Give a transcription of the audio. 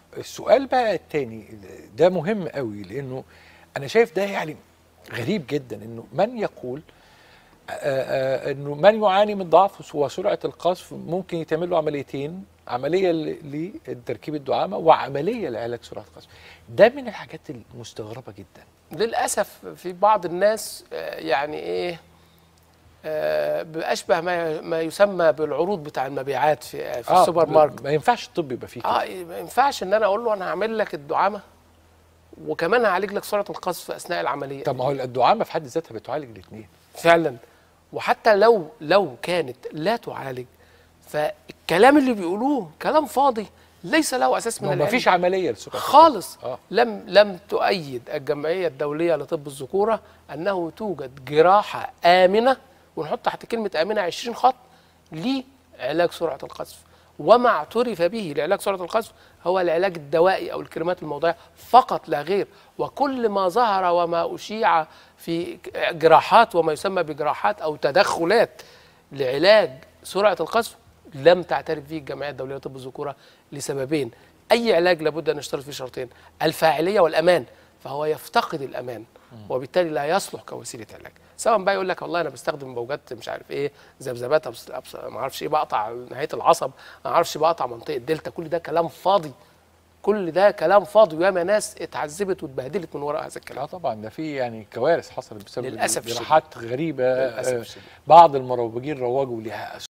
السؤال بقى التاني ده مهم قوي لانه انا شايف ده يعني غريب جدا انه من يقول آه، آه، انه من يعاني من ضعف وسرعه القذف ممكن يتعمل له عمليتين عمليه ل- لتركيب الدعامه وعمليه لعلاج سرعه القذف ده من الحاجات المستغربه جدا للاسف في بعض الناس آه، يعني ايه آه، باشبه ما ما يسمى بالعروض بتاع المبيعات في في آه، السوبر ماركت ما ينفعش الطب يبقى فيه كده اه ما ينفعش ان انا اقول له انا هعمل لك الدعامه وكمان هعالج لك سرعه القذف اثناء العمليه طب ما هو الدعامه في حد ذاتها بتعالج الاثنين فعلا وحتى لو لو كانت لا تعالج فالكلام اللي بيقولوه كلام فاضي ليس له اساس من ما العلم فيش عمليه لسرعه خالص آه. لم لم تؤيد الجمعيه الدوليه لطب الذكوره انه توجد جراحه امنه ونحط تحت كلمه امنه 20 خط لعلاج سرعه القذف وما اعترف به لعلاج سرعه القذف هو العلاج الدوائي او الكريمات الموضعيه فقط لا غير وكل ما ظهر وما اشيع في جراحات وما يسمى بجراحات او تدخلات لعلاج سرعه القذف لم تعترف به الجمعيه الدوليه لطب الذكوره لسببين اي علاج لابد ان يشترط فيه شرطين الفاعليه والامان فهو يفتقد الامان وبالتالي لا يصلح كوسيله علاج سواء بقى يقول لك والله انا بستخدم موجات مش عارف ايه ذبذبات أبس- أبس- ما اعرفش ايه بقطع نهايه العصب ما اعرفش بقطع منطقه دلتا كل ده كلام فاضي كل ده كلام فاضي وياما ناس اتعذبت واتبهدلت من وراء هذا الكلام اه طبعا ده في يعني كوارث حصلت بسبب للأسف الشديد. جراحات غريبه للأسف آه، الشديد. بعض المروجين روجوا ليها